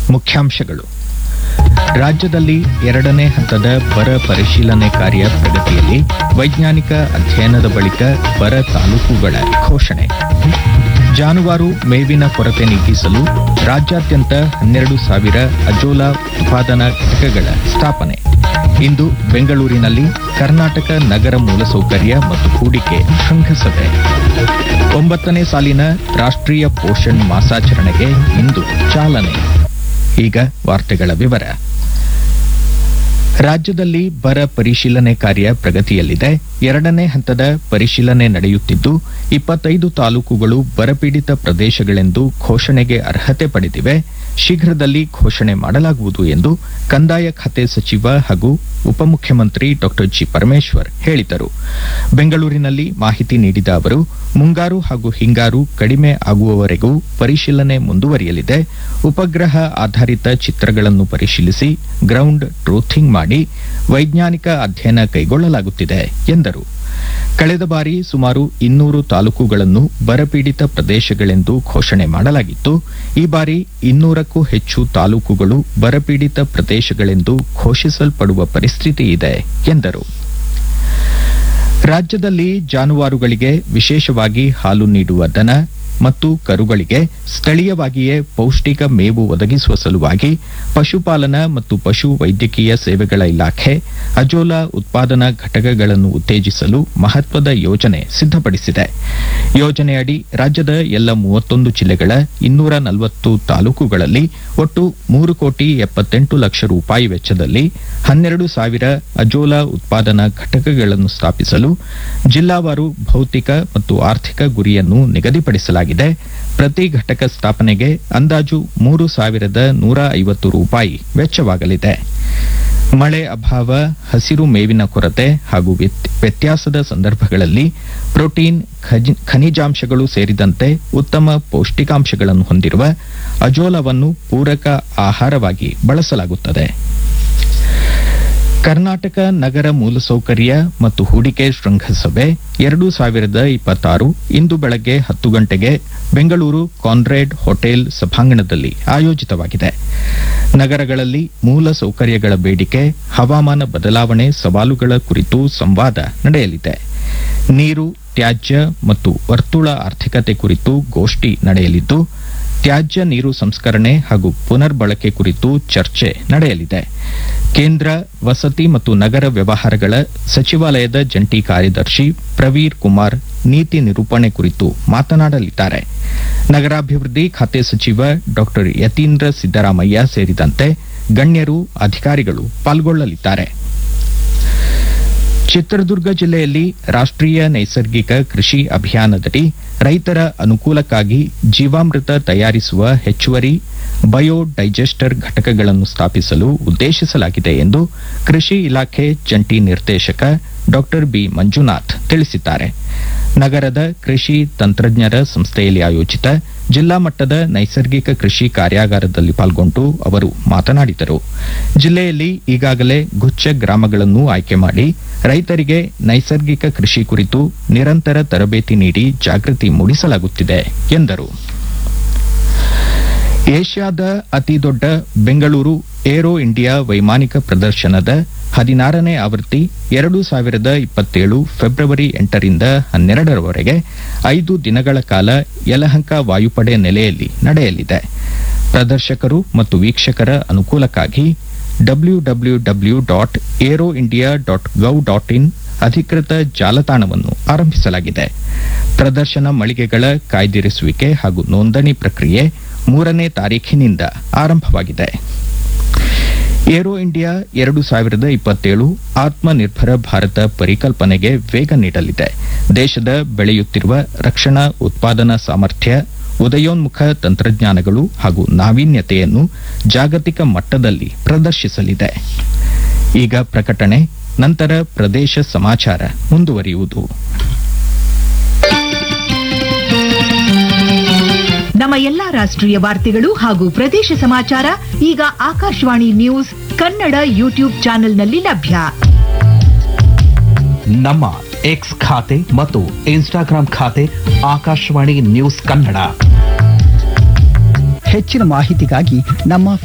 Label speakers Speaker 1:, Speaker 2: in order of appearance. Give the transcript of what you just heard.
Speaker 1: ಮುಖ್ಯಾಂಶಗಳು ರಾಜ್ಯದಲ್ಲಿ ಎರಡನೇ ಹಂತದ ಬರ ಪರಿಶೀಲನೆ ಕಾರ್ಯ ಪ್ರಗತಿಯಲ್ಲಿ ವೈಜ್ಞಾನಿಕ ಅಧ್ಯಯನದ ಬಳಿಕ ಬರ ತಾಲೂಕುಗಳ ಘೋಷಣೆ ಜಾನುವಾರು ಮೇವಿನ ಕೊರತೆ ನೀಗಿಸಲು ರಾಜ್ಯಾದ್ಯಂತ ಹನ್ನೆರಡು ಸಾವಿರ ಅಜೋಲಾ ಉತ್ಪಾದನಾ ಘಟಕಗಳ ಸ್ಥಾಪನೆ ಇಂದು ಬೆಂಗಳೂರಿನಲ್ಲಿ ಕರ್ನಾಟಕ ನಗರ ಮೂಲಸೌಕರ್ಯ ಮತ್ತು ಹೂಡಿಕೆ ಶೃಂಗಸಭೆ ಒಂಬತ್ತನೇ ಸಾಲಿನ ರಾಷ್ಟ್ರೀಯ ಪೋಷಣ್ ಮಾಸಾಚರಣೆಗೆ ಇಂದು ಚಾಲನೆ ಈಗ ವಾರ್ತೆಗಳ ವಿವರ ರಾಜ್ಯದಲ್ಲಿ ಬರ ಪರಿಶೀಲನೆ ಕಾರ್ಯ ಪ್ರಗತಿಯಲ್ಲಿದೆ ಎರಡನೇ ಹಂತದ ಪರಿಶೀಲನೆ ನಡೆಯುತ್ತಿದ್ದು ಇಪ್ಪತ್ತೈದು ತಾಲೂಕುಗಳು ಬರಪೀಡಿತ ಪ್ರದೇಶಗಳೆಂದು ಘೋಷಣೆಗೆ ಅರ್ಹತೆ ಪಡೆದಿವೆ ಶೀಘ್ರದಲ್ಲಿ ಘೋಷಣೆ ಮಾಡಲಾಗುವುದು ಎಂದು ಕಂದಾಯ ಖಾತೆ ಸಚಿವ ಹಾಗೂ ಉಪಮುಖ್ಯಮಂತ್ರಿ ಡಾ ಜಿ ಪರಮೇಶ್ವರ್ ಹೇಳಿದರು ಬೆಂಗಳೂರಿನಲ್ಲಿ ಮಾಹಿತಿ ನೀಡಿದ ಅವರು ಮುಂಗಾರು ಹಾಗೂ ಹಿಂಗಾರು ಕಡಿಮೆ ಆಗುವವರೆಗೂ ಪರಿಶೀಲನೆ ಮುಂದುವರಿಯಲಿದೆ ಉಪಗ್ರಹ ಆಧಾರಿತ ಚಿತ್ರಗಳನ್ನು ಪರಿಶೀಲಿಸಿ ಗ್ರೌಂಡ್ ಟ್ರೂಥಿಂಗ್ ಮಾಡಿ ವೈಜ್ಞಾನಿಕ ಅಧ್ಯಯನ ಕೈಗೊಳ್ಳಲಾಗುತ್ತಿದೆ ಎಂದರು ಕಳೆದ ಬಾರಿ ಸುಮಾರು ಇನ್ನೂರು ತಾಲೂಕುಗಳನ್ನು ಬರಪೀಡಿತ ಪ್ರದೇಶಗಳೆಂದು ಘೋಷಣೆ ಮಾಡಲಾಗಿತ್ತು ಈ ಬಾರಿ ಇನ್ನೂರಕ್ಕೂ ಹೆಚ್ಚು ತಾಲೂಕುಗಳು ಬರಪೀಡಿತ ಪ್ರದೇಶಗಳೆಂದು ಘೋಷಿಸಲ್ಪಡುವ ಪರಿಸ್ಥಿತಿ ಇದೆ ಎಂದರು ರಾಜ್ಯದಲ್ಲಿ ಜಾನುವಾರುಗಳಿಗೆ ವಿಶೇಷವಾಗಿ ಹಾಲು ನೀಡುವ ದನ ಮತ್ತು ಕರುಗಳಿಗೆ ಸ್ಥಳೀಯವಾಗಿಯೇ ಪೌಷ್ಟಿಕ ಮೇವು ಒದಗಿಸುವ ಸಲುವಾಗಿ ಪಶುಪಾಲನಾ ಮತ್ತು ಪಶು ವೈದ್ಯಕೀಯ ಸೇವೆಗಳ ಇಲಾಖೆ ಅಜೋಲಾ ಉತ್ಪಾದನಾ ಘಟಕಗಳನ್ನು ಉತ್ತೇಜಿಸಲು ಮಹತ್ವದ ಯೋಜನೆ ಸಿದ್ಧಪಡಿಸಿದೆ ಯೋಜನೆಯಡಿ ರಾಜ್ಯದ ಎಲ್ಲ ಮೂವತ್ತೊಂದು ಜಿಲ್ಲೆಗಳ ಇನ್ನೂರ ನಲವತ್ತು ತಾಲೂಕುಗಳಲ್ಲಿ ಒಟ್ಟು ಮೂರು ಕೋಟಿ ಎಪ್ಪತ್ತೆಂಟು ಲಕ್ಷ ರೂಪಾಯಿ ವೆಚ್ಚದಲ್ಲಿ ಹನ್ನೆರಡು ಸಾವಿರ ಅಜೋಲಾ ಉತ್ಪಾದನಾ ಘಟಕಗಳನ್ನು ಸ್ಥಾಪಿಸಲು ಜಿಲ್ಲಾವಾರು ಭೌತಿಕ ಮತ್ತು ಆರ್ಥಿಕ ಗುರಿಯನ್ನು ನಿಗದಿಪಡಿಸಲಾಗಿದೆ ಪ್ರತಿ ಘಟಕ ಸ್ಥಾಪನೆಗೆ ಅಂದಾಜು ಮೂರು ಸಾವಿರದ ನೂರ ಐವತ್ತು ರೂಪಾಯಿ ವೆಚ್ಚವಾಗಲಿದೆ ಮಳೆ ಅಭಾವ ಹಸಿರು ಮೇವಿನ ಕೊರತೆ ಹಾಗೂ ವ್ಯತ್- ವ್ಯತ್ಯಾಸದ ಸಂದರ್ಭಗಳಲ್ಲಿ ಪ್ರೋಟೀನ್ ಖಜಿ- ಖನಿಜಾಂಶಗಳು ಸೇರಿದಂತೆ ಉತ್ತಮ ಪೌಷ್ಟಿಕಾಂಶಗಳನ್ನು ಹೊಂದಿರುವ ಅಜೋಲವನ್ನು ಪೂರಕ ಆಹಾರವಾಗಿ ಬಳಸಲಾಗುತ್ತದೆ ಕರ್ನಾಟಕ ನಗರ ಮೂಲಸೌಕರ್ಯ ಮತ್ತು ಹೂಡಿಕೆ ಶೃಂಗಸಭೆ ಎರಡು ಸಾವಿರದ ಇಪ್ಪತ್ತಾರು ಇಂದು ಬೆಳಗ್ಗೆ ಹತ್ತು ಗಂಟೆಗೆ ಬೆಂಗಳೂರು ಕಾನ್ರೇಡ್ ಹೋಟೆಲ್ ಸಭಾಂಗಣದಲ್ಲಿ ಆಯೋಜಿತವಾಗಿದೆ ನಗರಗಳಲ್ಲಿ ಮೂಲ ಸೌಕರ್ಯಗಳ ಬೇಡಿಕೆ ಹವಾಮಾನ ಬದಲಾವಣೆ ಸವಾಲುಗಳ ಕುರಿತು ಸಂವಾದ ನಡೆಯಲಿದೆ ನೀರು ತ್ಯಾಜ್ಯ ಮತ್ತು ವರ್ತುಳ ಆರ್ಥಿಕತೆ ಕುರಿತು ಗೋಷ್ಠಿ ನಡೆಯಲಿದ್ದು ತ್ಯಾಜ್ಯ ನೀರು ಸಂಸ್ಕರಣೆ ಹಾಗೂ ಪುನರ್ಬಳಕೆ ಕುರಿತು ಚರ್ಚೆ ನಡೆಯಲಿದೆ ಕೇಂದ್ರ ವಸತಿ ಮತ್ತು ನಗರ ವ್ಯವಹಾರಗಳ ಸಚಿವಾಲಯದ ಜಂಟಿ ಕಾರ್ಯದರ್ಶಿ ಪ್ರವೀರ್ ಕುಮಾರ್ ನೀತಿ ನಿರೂಪಣೆ ಕುರಿತು ಮಾತನಾಡಲಿದ್ದಾರೆ ನಗರಾಭಿವೃದ್ಧಿ ಖಾತೆ ಸಚಿವ ಡಾ ಯತೀಂದ್ರ ಸಿದ್ದರಾಮಯ್ಯ ಸೇರಿದಂತೆ ಗಣ್ಯರು ಅಧಿಕಾರಿಗಳು ಪಾಲ್ಗೊಳ್ಳಲಿದ್ದಾರೆ ಚಿತ್ರದುರ್ಗ ಜಿಲ್ಲೆಯಲ್ಲಿ ರಾಷ್ಟ್ರೀಯ ನೈಸರ್ಗಿಕ ಕೃಷಿ ಅಭಿಯಾನದಡಿ ರೈತರ ಅನುಕೂಲಕ್ಕಾಗಿ ಜೀವಾಮೃತ ತಯಾರಿಸುವ ಹೆಚ್ಚುವರಿ ಬಯೋ ಡೈಜೆಸ್ಟರ್ ಘಟಕಗಳನ್ನು ಸ್ಥಾಪಿಸಲು ಉದ್ದೇಶಿಸಲಾಗಿದೆ ಎಂದು ಕೃಷಿ ಇಲಾಖೆ ಜಂಟಿ ನಿರ್ದೇಶಕ ಡಾ ಬಿ ಮಂಜುನಾಥ್ ತಿಳಿಸಿದ್ದಾರೆ ನಗರದ ಕೃಷಿ ತಂತ್ರಜ್ಞರ ಸಂಸ್ಥೆಯಲ್ಲಿ ಆಯೋಜಿತ ಜಿಲ್ಲಾ ಮಟ್ಟದ ನೈಸರ್ಗಿಕ ಕೃಷಿ ಕಾರ್ಯಾಗಾರದಲ್ಲಿ ಪಾಲ್ಗೊಂಡು ಅವರು ಮಾತನಾಡಿದರು ಜಿಲ್ಲೆಯಲ್ಲಿ ಈಗಾಗಲೇ ಗುಚ್ಛ ಗ್ರಾಮಗಳನ್ನು ಆಯ್ಕೆ ಮಾಡಿ ರೈತರಿಗೆ ನೈಸರ್ಗಿಕ ಕೃಷಿ ಕುರಿತು ನಿರಂತರ ತರಬೇತಿ ನೀಡಿ ಜಾಗೃತಿ ಮೂಡಿಸಲಾಗುತ್ತಿದೆ ಎಂದರು ಏಷ್ಯಾದ ಅತಿದೊಡ್ಡ ಬೆಂಗಳೂರು ಏರೋ ಇಂಡಿಯಾ ವೈಮಾನಿಕ ಪ್ರದರ್ಶನದ ಹದಿನಾರನೇ ಆವೃತ್ತಿ ಎರಡು ಸಾವಿರದ ಇಪ್ಪತ್ತೇಳು ಫೆಬ್ರವರಿ ಎಂಟರಿಂದ ಹನ್ನೆರಡರವರೆಗೆ ಐದು ದಿನಗಳ ಕಾಲ ಯಲಹಂಕ ವಾಯುಪಡೆ ನೆಲೆಯಲ್ಲಿ ನಡೆಯಲಿದೆ ಪ್ರದರ್ಶಕರು ಮತ್ತು ವೀಕ್ಷಕರ ಅನುಕೂಲಕ್ಕಾಗಿ W W W dot aero India dot gov dot in ಅಧಿಕೃತ ಜಾಲತಾಣವನ್ನು ಆರಂಭಿಸಲಾಗಿದೆ ಪ್ರದರ್ಶನ ಮಳಿಗೆಗಳ ಕಾಯ್ದಿರಿಸುವಿಕೆ ಹಾಗೂ ನೋಂದಣಿ ಪ್ರಕ್ರಿಯೆ ಮೂರನೇ ತಾರೀಖಿನಿಂದ ಆರಂಭವಾಗಿದೆ ಏರೋ ಇಂಡಿಯಾ ಎರಡು ಸಾವಿರದ ಇಪ್ಪತ್ತೇಳು ಆತ್ಮನಿರ್ಭರ ಭಾರತ ಪರಿಕಲ್ಪನೆಗೆ ವೇಗ ನೀಡಲಿದೆ ದೇಶದ ಬೆಳೆಯುತ್ತಿರುವ ರಕ್ಷಣಾ ಉತ್ಪಾದನಾ ಸಾಮರ್ಥ್ಯ ಉದಯೋನ್ಮುಖ ತಂತ್ರಜ್ಞಾನಗಳು ಹಾಗೂ ನಾವೀನ್ಯತೆಯನ್ನು ಜಾಗತಿಕ ಮಟ್ಟದಲ್ಲಿ ಪ್ರದರ್ಶಿಸಲಿದೆ ಈಗ ಪ್ರಕಟಣೆ ನಂತರ ಪ್ರದೇಶ ಸಮಾಚಾರ ಮುಂದುವರಿಯುವುದು
Speaker 2: ನಮ್ಮ ಎಲ್ಲಾ ರಾಷ್ಟ್ರೀಯ ವಾರ್ತೆಗಳು ಹಾಗೂ ಪ್ರದೇಶ ಸಮಾಚಾರ ಈಗ ಆಕಾಶವಾಣಿ ನ್ಯೂಸ್ ಕನ್ನಡ ಯೂಟ್ಯೂಬ್ ಚಾನೆಲ್ನಲ್ಲಿ ಲಭ್ಯ
Speaker 3: ನಮ್ಮ ಎಕ್ಸ್ ಖಾತೆ ಮತ್ತು ಇನ್ಸ್ಟಾಗ್ರಾಂ ಖಾತೆ ಆಕಾಶವಾಣಿ ನ್ಯೂಸ್ ಕನ್ನಡ
Speaker 4: ಹೆಚ್ಚಿನ ಮಾಹಿತಿಗಾಗಿ ನಮ್ಮ